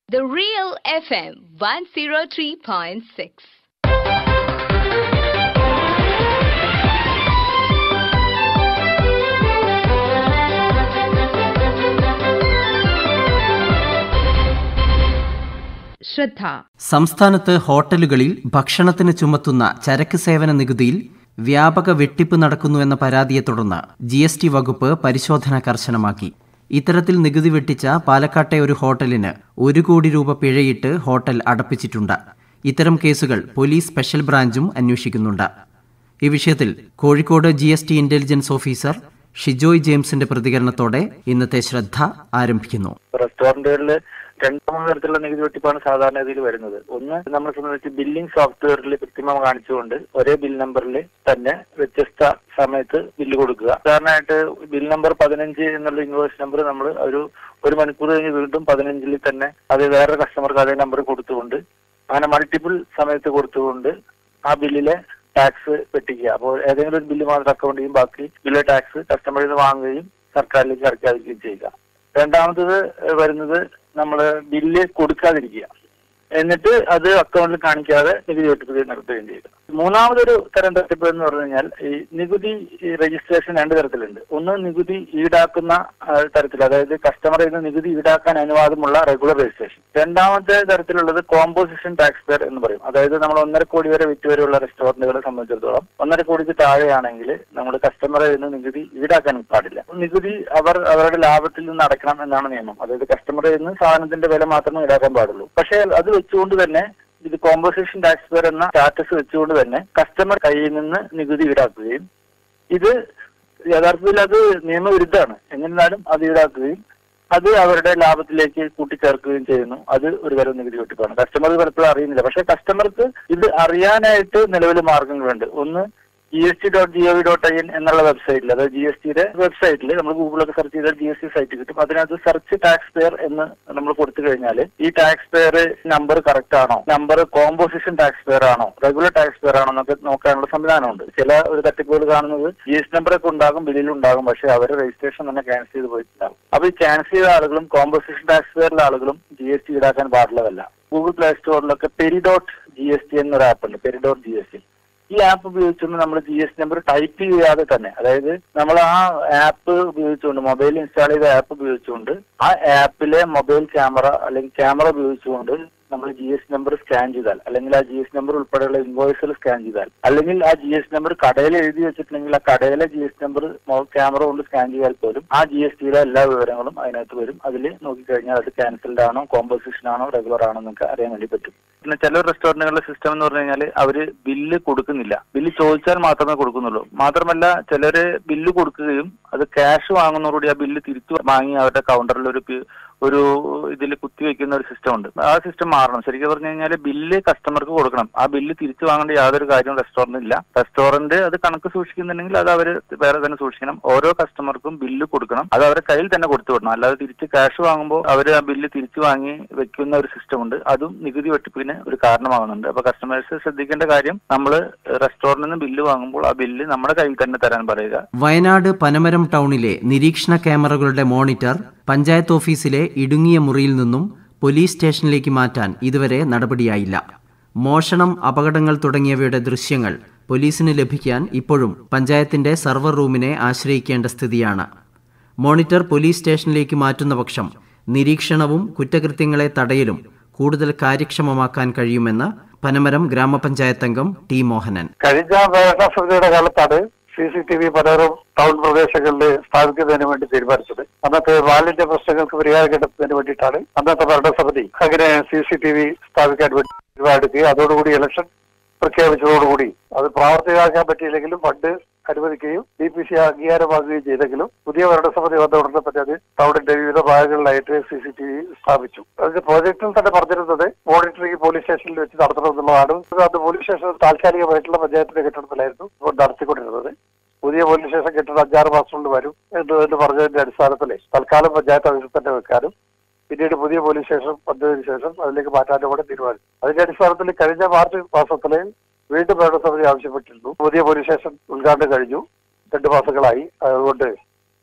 The Real FM 103.6. ശ്രദ്ധ സംസ്ഥാനത്ത് ഹോട്ടലുകളിൽ ഭക്ഷണത്തിന് ചുമത്തുന്ന ചരക്ക് സേവന നികുതിയിൽ വ്യാപക വെട്ടിപ്പ് നടക്കുന്നുവെന്ന പരാതിയെ തുടർന്ന് ജി എസ് ടി വകുപ്പ് പരിശോധന കർശനമാക്കി ഇത്തരത്തിൽ നികുതി വെട്ടിച്ച പാലക്കാട്ടെ ഒരു ഹോട്ടലിന് ഒരു കോടി രൂപ പിഴയിട്ട് ഹോട്ടൽ അടപ്പിച്ചിട്ടുണ്ട് ഇത്തരം കേസുകൾ പോലീസ് സ്പെഷ്യൽ ബ്രാഞ്ചും അന്വേഷിക്കുന്നുണ്ട് ഈ വിഷയത്തിൽ Kozhikode G S T intelligence officer Shijoy ജെയിംസിന്റെ പ്രതികരണത്തോടെ ഇന്നത്തെ ശ്രദ്ധ ആരംഭിക്കുന്നു റെസ്റ്റോറന്റുകളിൽ രണ്ട് മൂന്ന് തരത്തിലുള്ള നികുതി വെട്ടിപ്പാണ് സാധാരണ ഇതിൽ വരുന്നത് ഒന്ന് നമ്മളെ സംബന്ധിച്ച് ബില്ലിംഗ് സോഫ്റ്റ്വെയറിൽ കൃത്രിമം കാണിച്ചുകൊണ്ട് ഒരേ ബിൽ നമ്പറിൽ തന്നെ വ്യത്യസ്ത സമയത്ത് ബില്ല് കൊടുക്കുക സാധാരണയായിട്ട് ബിൽ നമ്പർ പതിനഞ്ച് എന്നുള്ള ഇൻവോയ്സ് നമ്പർ നമ്മൾ ഒരു ഒരു മണിക്കൂർ കഴിഞ്ഞ് വീണ്ടും പതിനഞ്ചിൽ തന്നെ അത് വേറെ കസ്റ്റമർക്ക് അതേ നമ്പർ കൊടുത്തുകൊണ്ട് അങ്ങനെ മൾട്ടിപ്പിൾ സമയത്ത് കൊടുത്തുകൊണ്ട് ആ ബില്ലിലെ ടാക്സ് വെട്ടിക്കുക അപ്പോൾ ഏതെങ്കിലും ഒരു ബില്ല് മാത്രം അക്കൗണ്ട് ചെയ്യും ബാക്കി ബില്ല് ടാക്സ് കസ്റ്റമറിൽ നിന്ന് വാങ്ങുകയും സർക്കാരിലേക്ക് അടയ്ക്കാതിരിക്കുകയും ചെയ്യുക രണ്ടാമത്തത് വരുന്നത് നമ്മൾ ബില്ല് കൊടുക്കാതിരിക്കുക എന്നിട്ട് അത് അക്കൗണ്ടിൽ കാണിക്കാതെ നികുതി വെട്ടിപ്പ് നടത്തുകയും ചെയ്യുക മൂന്നാമതൊരു തരം തട്ടിപ്പ് എന്ന് പറഞ്ഞു കഴിഞ്ഞാൽ ഈ നികുതി ഈ രജിസ്ട്രേഷൻ രണ്ട് തരത്തിലുണ്ട് ഒന്ന് നികുതി ഈടാക്കുന്ന ആ, തരത്തിൽ അതായത് കസ്റ്റമറിൽ നിന്ന് നികുതി ഈടാക്കാൻ അനുവാദമുള്ള റെഗുലർ രജിസ്ട്രേഷൻ രണ്ടാമത്തെ തരത്തിലുള്ളത് കോമ്പോസിഷൻ ടാക്സ് പെയർ എന്ന് പറയും അതായത് നമ്മൾ ഒന്നര കോടി വരെ വിറ്റ് വരെയുള്ള റെസ്റ്റോറന്റുകളെ സംബന്ധിച്ചിടത്തോളം ഒന്നര കോടിക്ക് താഴെയാണെങ്കിൽ നമ്മൾ കസ്റ്റമറിൽ നിന്ന് നികുതി ഈടാക്കാൻ പാടില്ല നികുതി അവർ അവരുടെ ലാഭത്തിൽ നിന്ന് അടയ്ക്കണം എന്നാണ് നിയമം അതായത് കസ്റ്റമറിൽ നിന്ന് സാധനത്തിന്റെ വില മാത്രമേ ഈടാക്കാൻ പാടുള്ളൂ പക്ഷേ അത് വെച്ചുകൊണ്ട് തന്നെ ഇത് കോമ്പോസിഷൻ ടാക്സ് പെയർ എന്ന സ്റ്റാറ്റസ് വെച്ചുകൊണ്ട് തന്നെ കസ്റ്റമർ കയ്യിൽ നിന്ന് നികുതി ഈടാക്കുകയും ഇത് യഥാർത്ഥത്തിൽ അത് നിയമവിരുദ്ധമാണ് എന്നിരുന്നാലും അത് ഈടാക്കുകയും അത് അവരുടെ ലാഭത്തിലേക്ക് കൂട്ടിച്ചേർക്കുകയും ചെയ്യുന്നു അത് ഒരു തരം നികുതി വെട്ടിപ്പാണ് കസ്റ്റമർ ഇത് പലപ്പോഴും അറിയുന്നില്ല പക്ഷേ കസ്റ്റമർക്ക് ഇത് അറിയാനായിട്ട് നിലവിൽ മാർഗങ്ങളുണ്ട് ഒന്ന് G S T dot G O V dot I N എന്നുള്ള വെബ്സൈറ്റിൽ അതായത് ജി എസ് ടിയുടെ വെബ്സൈറ്റിൽ നമ്മൾ ഗൂഗിളൊക്കെ സെർച്ച് ചെയ്താൽ ജി എസ് ടി സൈറ്റ് കിട്ടും അതിനകത്ത് സെർച്ച് ടാക്സ് പെയർ എന്ന് നമ്മൾ കൊടുത്തു കഴിഞ്ഞാൽ ഈ ടാക്സ് പെയർ നമ്പർ കറക്റ്റ് ആണോ നമ്പർ കോമ്പോസിഷൻ ടാക്സ് പെയർ ആണോ റെഗുലർ ടാക്സ് പെയർ ആണോ എന്നൊക്കെ നോക്കാനുള്ള സംവിധാനമുണ്ട് ചില ഒരു തട്ടിപ്പുകൾ കാണുന്നത് ജി എസ് നമ്പറൊക്കെ ഉണ്ടാകും ബില്ലിലുണ്ടാകും പക്ഷേ അവർ രജിസ്ട്രേഷൻ തന്നെ ക്യാൻസൽ ചെയ്ത് പോയിട്ടുണ്ടാകും അപ്പൊ ഈ ക്യാൻസൽ ചെയ്ത ആളുകളും കോമ്പോസിഷൻ ടാക്സ് പെയറിലെ ആളുകളും ജി എസ് ടി ഈടാക്കാൻ പാടുള്ളതല്ല ഗൂഗിൾ പ്ലേ സ്റ്റോറിലൊക്കെ പെരിഡോട്ട് ജി എസ് ടി എന്നൊരു ആപ്പ് ഉണ്ട് പെരിഡോട്ട് ജി എസ് ടി ഈ ആപ്പ് ഉപയോഗിച്ചുകൊണ്ട് നമ്മൾ ജി എസ് നമ്പർ ടൈപ്പ് ചെയ്യാതെ തന്നെ അതായത് നമ്മൾ ആ ആപ്പ് ഉപയോഗിച്ചുകൊണ്ട് മൊബൈൽ ഇൻസ്റ്റാൾ ചെയ്ത ആപ്പ് ഉപയോഗിച്ചുകൊണ്ട് ആ ആപ്പിലെ മൊബൈൽ ക്യാമറ അല്ലെങ്കിൽ ക്യാമറ ഉപയോഗിച്ചുകൊണ്ട് നമ്മൾ ജി എസ് നമ്പർ സ്കാൻ ചെയ്താൽ അല്ലെങ്കിൽ ആ ജി എസ് നമ്പർ ഉൾപ്പെടെയുള്ള ഇൻവോയ്സുകൾ സ്കാൻ ചെയ്താൽ അല്ലെങ്കിൽ ആ ജി എസ് നമ്പർ കടയിൽ എഴുതി വെച്ചിട്ടുണ്ടെങ്കിൽ ആ കടയിലെ ജി എസ് നമ്പർ ക്യാമറ കൊണ്ട് സ്കാൻ ചെയ്താൽ പോലും ആ ജി എസ് ടിയുടെ എല്ലാ വിവരങ്ങളും അതിനകത്ത് വരും അതിൽ നോക്കിക്കഴിഞ്ഞാൽ അത് ക്യാൻസൽഡ് ആണോ കോമ്പോസിഷൻ ആണോ റെഗുലർ ആണോ എന്നൊക്കെ അറിയാൻ വേണ്ടി പറ്റും പിന്നെ ചില റെസ്റ്റോറന്റുകളുടെ സിസ്റ്റം എന്ന് പറഞ്ഞു കഴിഞ്ഞാൽ അവര് ബില്ല് കൊടുക്കുന്നില്ല ബില്ല് ചോദിച്ചാൽ മാത്രമേ കൊടുക്കുന്നുള്ളൂ മാത്രമല്ല ചിലര് ബില്ല് കൊടുക്കുകയും അത് ക്യാഷ് വാങ്ങുന്നതോടുകൂടി ആ ബില്ല് തിരിച്ചു വാങ്ങി അവരുടെ കൗണ്ടറിൽ ഒരു പി- ഒരു ഇതിൽ കുത്തിവെക്കുന്ന ഒരു സിസ്റ്റം ഉണ്ട് ആ സിസ്റ്റം മാറണം ശരിക്കും പറഞ്ഞു കഴിഞ്ഞാൽ ബില്ല് കസ്റ്റമർക്ക് കൊടുക്കണം ആ ബില്ല് തിരിച്ചു വാങ്ങേണ്ട യാതൊരു കാര്യവും റെസ്റ്റോറന്റിൽ ഇല്ല റെസ്റ്റോറന്റ് അത് കണക്ക് സൂക്ഷിക്കുന്നുണ്ടെങ്കിൽ അത് അവർ വേറെ തന്നെ സൂക്ഷിക്കണം ഓരോ കസ്റ്റമർക്കും ബില്ല് കൊടുക്കണം അത് അവരുടെ കയ്യിൽ തന്നെ കൊടുത്തു വിടണം അല്ലാതെ തിരിച്ച് ക്യാഷ് വാങ്ങുമ്പോൾ അവർ ആ ബില്ല് തിരിച്ചു വാങ്ങി വെക്കുന്ന ഒരു സിസ്റ്റം ഉണ്ട് അതും നികുതി വെട്ടിപ്പിന് ഒരു കാരണമാകുന്നുണ്ട് അപ്പൊ കസ്റ്റമേഴ്സ് ശ്രദ്ധിക്കേണ്ട കാര്യം നമ്മൾ റെസ്റ്റോറന്റിൽ നിന്ന് ബില്ല് വാങ്ങുമ്പോൾ ആ ബില്ല് നമ്മുടെ കയ്യിൽ തന്നെ തരാൻ പറയുക വയനാട് പനമരം ടൗണിലെ നിരീക്ഷണ ക്യാമറകളുടെ മോണിറ്റർ പഞ്ചായത്ത് ഓഫീസിലെ ഇടുങ്ങിയ മുറിയിൽ നിന്നും പോലീസ് സ്റ്റേഷനിലേക്ക് മാറ്റാൻ ഇതുവരെ നടപടിയായില്ല മോഷണം അപകടങ്ങൾ തുടങ്ങിയവയുടെ ദൃശ്യങ്ങൾ പോലീസിന് ലഭിക്കാൻ ഇപ്പോഴും പഞ്ചായത്തിന്റെ സർവർ റൂമിനെ ആശ്രയിക്കേണ്ട സ്ഥിതിയാണ് മോണിറ്റർ പോലീസ് സ്റ്റേഷനിലേക്ക് മാറ്റുന്ന പക്ഷം നിരീക്ഷണവും കുറ്റകൃത്യങ്ങളെ തടയലും കൂടുതൽ കാര്യക്ഷമമാക്കാൻ കഴിയുമെന്ന് പനമരം ഗ്രാമപഞ്ചായത്ത് അംഗം ടി മോഹനൻ കഴിഞ്ഞ ഭരണസമിതിയുടെ കാലത്താണ് സി സി ടി വി പലരും ടൗൺ പ്രദേശങ്ങളിൽ സ്ഥാപിക്കുന്നതിന് വേണ്ടി തീരുമാനിച്ചത് അന്നത്തെ മാലിന്യ പ്രശ്നങ്ങൾക്ക് പരിഹാരം കണ്ടെത്തുന്നതിന് വേണ്ടിയിട്ടാണ് അന്നത്തെ ഭരണസമിതി അങ്ങനെ സി സി ടി വി സ്ഥാപിക്കാൻ വേണ്ടി തീരുമാനിക്കുകയും അതോടുകൂടി ഇലക്ഷൻ പ്രഖ്യാപിച്ചതോടുകൂടി അത് പ്രാവർത്തികമാക്കാൻ പറ്റിയില്ലെങ്കിലും ഫണ്ട് അനുവദിക്കുകയും ഡി പി സി അംഗീകാരം വാങ്ങുകയും ചെയ്തെങ്കിലും പുതിയ ഭരണസമിതി വന്ന ഉടനെ തന്നെ അത് ടൗണിന്റെ വിവിധ ഭാഗങ്ങളിലായിട്ട് സി സി ടി വി സ്ഥാപിച്ചു അതിന്റെ പ്രോജക്റ്റിൽ തന്നെ പറഞ്ഞിരുന്നത് മോണിറ്ററിംഗ് പോലീസ് സ്റ്റേഷനിൽ വെച്ച് നടത്തണമെന്നുള്ളതാണ് അത് പോലീസ് സ്റ്റേഷൻ താൽക്കാലികമായിട്ടുള്ള പഞ്ചായത്തിന്റെ കെട്ടിടത്തിലായിരുന്നു ഇപ്പോൾ നടത്തിക്കൊണ്ടിരുന്നത് പുതിയ പോലീസ് സ്റ്റേഷൻ കെട്ടിടം അഞ്ചാറ് മാസം കൊണ്ട് വരും എന്ന് എന്ന് പറഞ്ഞതിന്റെ അടിസ്ഥാനത്തിൽ തൽക്കാലം പഞ്ചായത്ത് ഓഫീസിൽ തന്നെ വെക്കാനും പിന്നീട് പുതിയ പോലീസ് സ്റ്റേഷൻ വന്നതിന് ശേഷം അതിലേക്ക് മാറ്റാനും കൂടെ തീരുമാനിച്ചു അതിന്റെ അടിസ്ഥാനത്തിൽ കഴിഞ്ഞ മാർച്ച് മാസത്തില് വീണ്ടും ഭരണസമിതി ആവശ്യപ്പെട്ടിരുന്നു പുതിയ പോലീസ് സ്റ്റേഷൻ ഉദ്ഘാടനം കഴിഞ്ഞു രണ്ട് മാസങ്ങളായി അതുകൊണ്ട്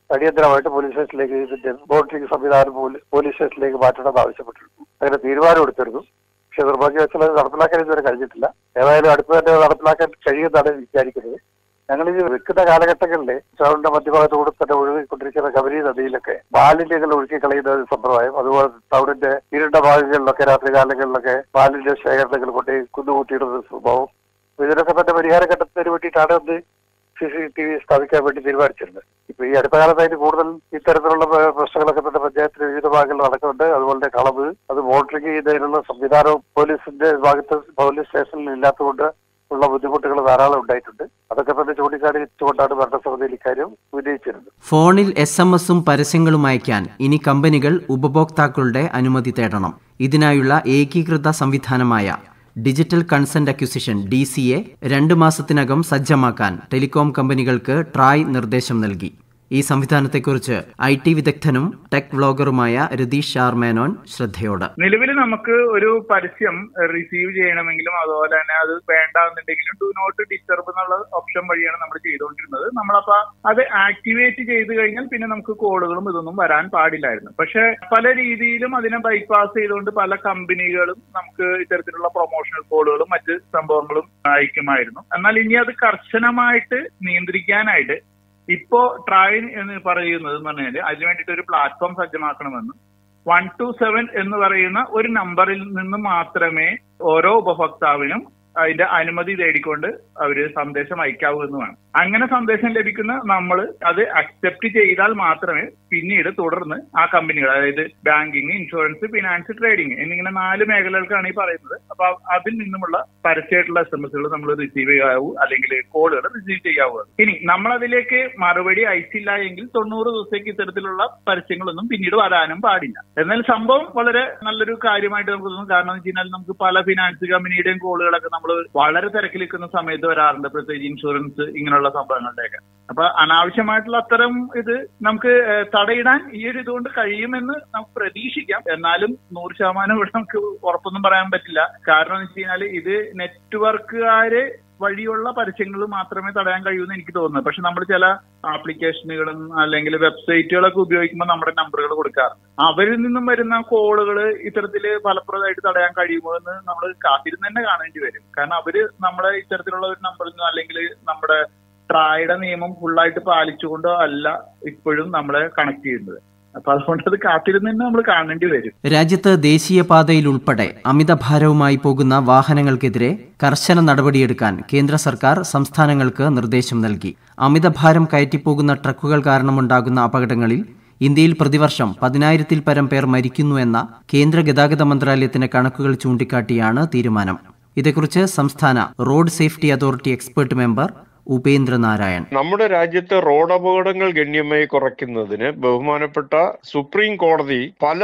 അടിയന്തരമായിട്ട് പോലീസ് സ്റ്റേഷനിലേക്ക് ഇതിന്റെ മോണിറ്ററിംഗ് സംവിധാനം പോലീ- പോലീസ് സ്റ്റേഷനിലേക്ക് മാറ്റണമെന്ന് ആവശ്യപ്പെട്ടിരുന്നു അങ്ങനെ തീരുമാനം എടുത്തിരുന്നു പക്ഷെ നിർഭാഗ്യവശാൽ അത് നടപ്പിലാക്കാൻ ഇതുവരെ കഴിഞ്ഞിട്ടില്ല ഏതായാലും അടുത്ത് തന്നെ നടപ്പിലാക്കാൻ കഴിയുമെന്നാണ് വിചാരിക്കുന്നത് ഞങ്ങൾ ഈ വെക്കുന്ന കാലഘട്ടങ്ങളിൽ ടൗണിന്റെ മധ്യഭാഗത്തുകൂടെ തന്നെ ഒഴുകിക്കൊണ്ടിരിക്കുന്ന കബരി നദിയിലൊക്കെ മാലിന്യങ്ങൾ ഒഴുക്കി കളയുന്ന ഒരു സമ്പ്രദായം അതുപോലെ ടൗണിന്റെ ഇരുണ്ട ഭാഗങ്ങളിലൊക്കെ രാത്രി കാലങ്ങളിലൊക്കെ മാലിന്യ ശേഖരണങ്ങൾ കൊണ്ട് കുന്നുകൂട്ടിയിടുന്ന സ്വഭാവം അപ്പൊ ഇതിനൊക്കെ തന്നെ പരിഹാരം കണ്ടെത്തുന്നതിന് വേണ്ടിയിട്ടാണ് ഒന്ന് സി സി ടി വി സ്ഥാപിക്കാൻ വേണ്ടി തീരുമാനിച്ചിരുന്നത് ഇപ്പൊ ഈ അടുത്ത കാലത്തായിട്ട് കൂടുതൽ ഇത്തരത്തിലുള്ള പ്ര- പ്രശ്നങ്ങളൊക്കെ തന്നെ പഞ്ചായത്തിന്റെ വിവിധ ഭാഗങ്ങളിൽ നടക്കുന്നുണ്ട് അതുപോലെ കളവ് അത് മോണിറ്ററിംഗ് ചെയ്യുന്നതിനുള്ള സംവിധാനവും പോലീസിന്റെ ഭാഗത്ത് പോലീസ് സ്റ്റേഷനിൽ ഇല്ലാത്തതുകൊണ്ട് ഉള്ള ബുദ്ധിമുട്ടുകൾ ധാരാളം ഉണ്ടായിട്ടുണ്ട് അതൊക്കെ തന്നെ ചൂണ്ടിക്കാണിച്ചുകൊണ്ടാണ് ഭരണസമിതിയിൽ ഇക്കാര്യം ഉന്നയിച്ചിരുന്നത് ഫോണിൽ എസ് എം എസും പരസ്യങ്ങളും അയക്കാൻ ഇനി കമ്പനികൾ ഉപഭോക്താക്കളുടെ അനുമതി തേടണം ഇതിനായുള്ള ഏകീകൃത സംവിധാനമായ digital consent acquisition D C A രണ്ട് മാസത്തിനകം സജ്ജമാക്കാൻ ടെലികോം കമ്പനികൾക്ക് ട്രായ് നിർദ്ദേശം നൽകി ഈ സംവിധാനത്തെക്കുറിച്ച് ഐ ടി വിദഗ്ധനും ടെക് വ്ളോഗറുമായ രതീഷ് ഷാർ മേനോൻ ശ്രദ്ധയോട് നിലവിൽ നമുക്ക് ഒരു പരസ്യം റിസീവ് ചെയ്യണമെങ്കിലും അതുപോലെ തന്നെ അത് വേണ്ടാന്നുണ്ടെങ്കിലും ഡു നോട്ട് ഡിസ്റ്റർബ് എന്നുള്ള ഓപ്ഷൻ വഴിയാണ് നമ്മൾ ചെയ്തുകൊണ്ടിരുന്നത് നമ്മളപ്പോ അത് ആക്ടിവേറ്റ് ചെയ്ത് കഴിഞ്ഞാൽ പിന്നെ നമുക്ക് കോളുകളും ഇതൊന്നും വരാൻ പാടില്ലായിരുന്നു പക്ഷെ പല രീതിയിലും അതിനെ ബൈപ്പാസ് ചെയ്തുകൊണ്ട് പല കമ്പനികളും നമുക്ക് ഇത്തരത്തിലുള്ള പ്രൊമോഷണൽ കോളുകളും മറ്റ് സംഭവങ്ങളും അയക്കുമായിരുന്നു എന്നാൽ ഇനി അത് കർശനമായിട്ട് നിയന്ത്രിക്കാനായിട്ട് ഇപ്പോ ട്രായൻ എന്ന് പറയുന്നത് എന്ന് പറഞ്ഞാൽ അതിന് വേണ്ടിയിട്ട് ഒരു പ്ലാറ്റ്ഫോം സജ്ജമാക്കണമെന്നും വൺ ടു സെവൻ എന്ന് പറയുന്ന ഒരു നമ്പറിൽ നിന്ന് മാത്രമേ ഓരോ ഉപഭോക്താവിനും അതിന്റെ അനുമതി തേടിക്കൊണ്ട് അവര് സന്ദേശം അയക്കാവൂ എന്നുമാണ് അങ്ങനെ സന്ദേശം ലഭിക്കുന്ന നമ്മൾ അത് അക്സെപ്റ്റ് ചെയ്താൽ മാത്രമേ പിന്നീട് തുടർന്ന് ആ കമ്പനികൾ അതായത് ബാങ്കിങ് ഇൻഷുറൻസ് ഫിനാൻസ് ട്രേഡിംഗ് എന്നിങ്ങനെ നാല് മേഖലകൾക്കാണ് ഈ പറയുന്നത് അപ്പൊ അതിൽ നിന്നുമുള്ള പരസ്യമായിട്ടുള്ള എസ് എം എസുകൾ നമ്മൾ റിസീവ് ചെയ്യാവൂ അല്ലെങ്കിൽ കോളുകൾ റിസീവ് ചെയ്യാവൂ ഇനി നമ്മൾ അതിലേക്ക് മറുപടി അയച്ചില്ല എങ്കിൽ തൊണ്ണൂറ് ദിവസത്തേക്ക് ഇത്തരത്തിലുള്ള പരസ്യങ്ങളൊന്നും പിന്നീട് വരാനും പാടില്ല എന്നാൽ സംഭവം വളരെ നല്ലൊരു കാര്യമായിട്ട് നമുക്ക് തോന്നുന്നു കാരണം എന്ന് വെച്ച് കഴിഞ്ഞാൽ നമുക്ക് പല ഫിനാൻസ് കമ്പനിയുടെയും കോളുകളൊക്കെ നമ്മൾ വളരെ തിരക്കിൽ നിൽക്കുന്ന സമയത്ത് വരാറുണ്ട് പ്രത്യേകിച്ച് ഇൻഷുറൻസ് ഇങ്ങനെയുള്ള സംഭവങ്ങളുടെയൊക്കെ അപ്പൊ അനാവശ്യമായിട്ടുള്ള അത്തരം ഇത് നമുക്ക് ഏഹ്, തടയിടാൻ ഈ ഒരു ഇതുകൊണ്ട് കഴിയുമെന്ന് നമുക്ക് പ്രതീക്ഷിക്കാം എന്നാലും നൂറ് ശതമാനം ഇവിടെ നമുക്ക് ഉറപ്പൊന്നും പറയാൻ പറ്റില്ല കാരണം എന്ന് വെച്ച് കഴിഞ്ഞാൽ ഇത് നെറ്റ്വർക്കുകാര് വഴിയുള്ള പരസ്യങ്ങൾ മാത്രമേ തടയാൻ കഴിയൂ എന്ന് എനിക്ക് തോന്നുന്നത് പക്ഷെ നമ്മൾ ചില ആപ്ലിക്കേഷനുകളും അല്ലെങ്കിൽ വെബ്സൈറ്റുകളൊക്കെ ഉപയോഗിക്കുമ്പോൾ നമ്മുടെ നമ്പറുകൾ കൊടുക്കാറുണ്ട് അവരിൽ നിന്നും വരുന്ന കോളുകൾ ഇത്തരത്തിൽ ഫലപ്രദമായിട്ട് തടയാൻ കഴിയുമോ എന്ന് നമ്മൾ കാത്തിരുന്ന് തന്നെ കാണേണ്ടി വരും കാരണം അവര് നമ്മളെ ഇത്തരത്തിലുള്ള ഒരു നമ്പറിൽ നിന്ന് അല്ലെങ്കിൽ നമ്മുടെ ട്രായുടെ നിയമം ഫുള്ളായിട്ട് പാലിച്ചുകൊണ്ടോ അല്ല ഇപ്പോഴും നമ്മളെ കണക്ട് ചെയ്യുന്നത് അപ്പൊ അതുകൊണ്ട് അത് കാത്തിരുന്ന് തന്നെ നമ്മൾ കാണേണ്ടി വരും രാജ്യത്ത് ദേശീയപാതയിലുൾപ്പെടെ അമിതഭാരവുമായി പോകുന്ന വാഹനങ്ങൾക്കെതിരെ കർശന നടപടിയെടുക്കാൻ കേന്ദ്ര സർക്കാർ സംസ്ഥാനങ്ങൾക്ക് നിർദ്ദേശം നൽകി അമിതഭാരം കയറ്റിപ്പോകുന്ന ട്രക്കുകൾ കാരണമുണ്ടാകുന്ന അപകടങ്ങളിൽ ഇന്ത്യയിൽ പ്രതിവർഷം പതിനായിരത്തിൽ പരം പേർ മരിക്കുന്നു എന്ന കേന്ദ്ര ഗതാഗത മന്ത്രാലയത്തിന്റെ കണക്കുകൾ ചൂണ്ടിക്കാട്ടിയാണ് തീരുമാനം ഇതേക്കുറിച്ച് സംസ്ഥാന road safety authority expert member Upendra Narayan നമ്മുടെ രാജ്യത്ത് റോഡ് അപകടങ്ങൾ ഗണ്യമായി കുറയ്ക്കുന്നതിന് ബഹുമാനപ്പെട്ട സുപ്രീം കോടതി പല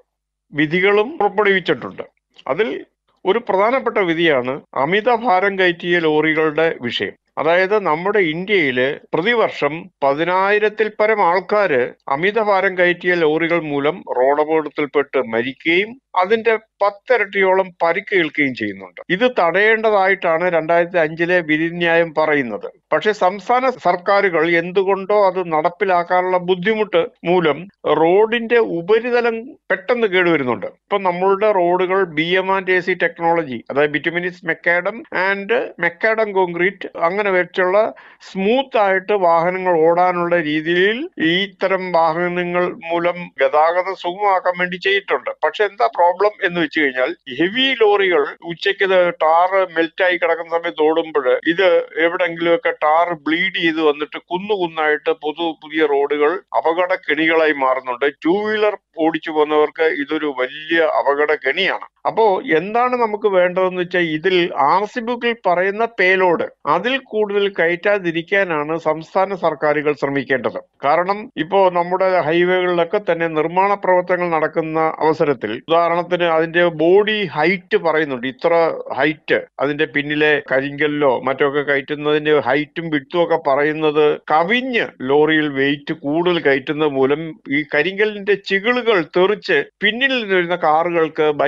വിധികളും പുറപ്പെടുവിച്ചിട്ടുണ്ട് അതിൽ ഒരു പ്രധാനപ്പെട്ട വിധിയാണ് അമിതഭാരം കയറ്റിയ ലോറികളുടെ വിഷയം അതായത് നമ്മുടെ ഇന്ത്യയില് പ്രതിവർഷം പതിനായിരത്തിൽ പരം ആൾക്കാര് അമിതഭാരം കയറ്റിയ ലോറികൾ മൂലം റോഡപകടത്തിൽപ്പെട്ട് മരിക്കുകയും അതിന്റെ പത്തിരട്ടിയോളം പരിക്കേൽക്കുകയും ചെയ്യുന്നുണ്ട് ഇത് തടയേണ്ടതായിട്ടാണ് രണ്ടായിരത്തി അഞ്ചിലെ വിധിന്യായം പറയുന്നത് പക്ഷെ സംസ്ഥാന സർക്കാരുകൾ എന്തുകൊണ്ടോ അത് നടപ്പിലാക്കാനുള്ള ബുദ്ധിമുട്ട് മൂലം റോഡിന്റെ ഉപരിതലം പെട്ടെന്ന് കേടുവരുന്നുണ്ട് ഇപ്പൊ നമ്മളുടെ റോഡുകൾ B M and A C technology അതായത് bituminous macadam and macadam concrete അങ്ങനെ വെച്ചുള്ള സ്മൂത്ത് ആയിട്ട് വാഹനങ്ങൾ ഓടാനുള്ള രീതിയിൽ ഈ ഇത്തരം വാഹനങ്ങൾ മൂലം ഗതാഗതം സുഗമമാക്കാൻ വേണ്ടി ചെയ്തിട്ടുണ്ട് പക്ഷെ എന്താ പ്രോബ്ലം എന്ന് വെച്ച് കഴിഞ്ഞാൽ ഹെവി ലോറികൾ ഉച്ചയ്ക്ക് ഇത് ടാറ് മെൽറ്റായി കിടക്കുന്ന സമയത്ത് ഓടുമ്പോൾ ഇത് എവിടെങ്കിലുമൊക്കെ ടാർ ബ്ലീഡ് ചെയ്ത് വന്നിട്ട് കുന്നു കുന്നായിട്ട് പുതു പുതിയ റോഡുകൾ അപകട കെണികളായി മാറുന്നുണ്ട് ടൂ വീലർ ഓടിച്ചു പോകുന്നവർക്ക് ഇതൊരു വലിയ അപകട കെണിയാണ് അപ്പോ എന്താണ് നമുക്ക് വേണ്ടതെന്ന് വെച്ചാൽ ഇതിൽ ആർ സി ബുക്കിൽ പറയുന്ന പേലോഡ് അതിൽ കൂടുതൽ കയറ്റാതിരിക്കാനാണ് സംസ്ഥാന സർക്കാരുകൾ ശ്രമിക്കേണ്ടത് കാരണം ഇപ്പോ നമ്മുടെ ഹൈവേകളിലൊക്കെ തന്നെ നിർമ്മാണ പ്രവർത്തനങ്ങൾ നടക്കുന്ന അവസരത്തിൽ ഉദാഹരണത്തിന് അതിന്റെ ബോഡി ഹൈറ്റ് പറയുന്നുണ്ട് ഇത്ര ഹൈറ്റ് അതിന്റെ പിന്നിലെ കരിങ്കല്ലോ മറ്റൊക്കെ കയറ്റുന്നതിന്റെ ഹൈറ്റും വിട്ടും ഒക്കെ പറയുന്നത് കവിഞ്ഞ് ലോറിയിൽ വെയിറ്റ് കൂടുതൽ കയറ്റുന്നത് മൂലം ഈ കരിങ്കലിന്റെ ചികിളുകൾ തെറിച്ച് പിന്നിൽ വരുന്ന കാറുകൾക്ക് ബൈക്ക് ഓടിക്കുന്ന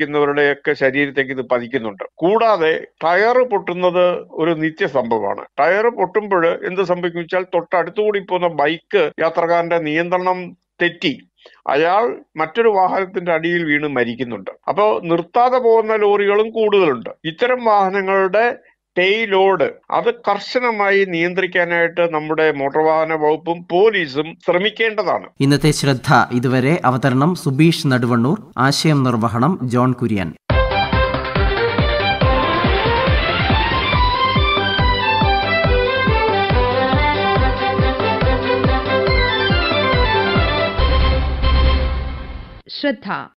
ഓടിക്കുന്നവരുടെയൊക്കെ ശരീരത്തേക്ക് ഇത് പതിക്കുന്നുണ്ട് കൂടാതെ ടയർ പൊട്ടുന്നത് ഒരു നിത്യ സംഭവമാണ് ടയർ പൊട്ടുമ്പോൾ എന്ത് സംഭവിക്കും വെച്ചാൽ തൊട്ടടുത്തുകൂടി പോകുന്ന ബൈക്ക് യാത്രക്കാരന്റെ നിയന്ത്രണം തെറ്റി അയാൾ മറ്റൊരു വാഹനത്തിന്റെ അടിയിൽ വീണ് മരിക്കുന്നുണ്ട് അപ്പോൾ നിർത്താതെ പോകുന്ന ലോറികളും കൂടുതലുണ്ട് ഇത്തരം വാഹനങ്ങളുടെ പേ ലോഡ് അത് കർശനമായി നിയന്ത്രിക്കാനായിട്ട് നമ്മുടെ മോട്ടോർ വാഹന വകുപ്പും പോലീസും ശ്രമിക്കേണ്ടതാണ് ഇന്നത്തെ ശ്രദ്ധ ഇതുവരെ അവതരണം സുബീഷ് നടുവണ്ണൂർ ആശയം നിർവഹണം ജോൺ കുര്യൻ Shraddha.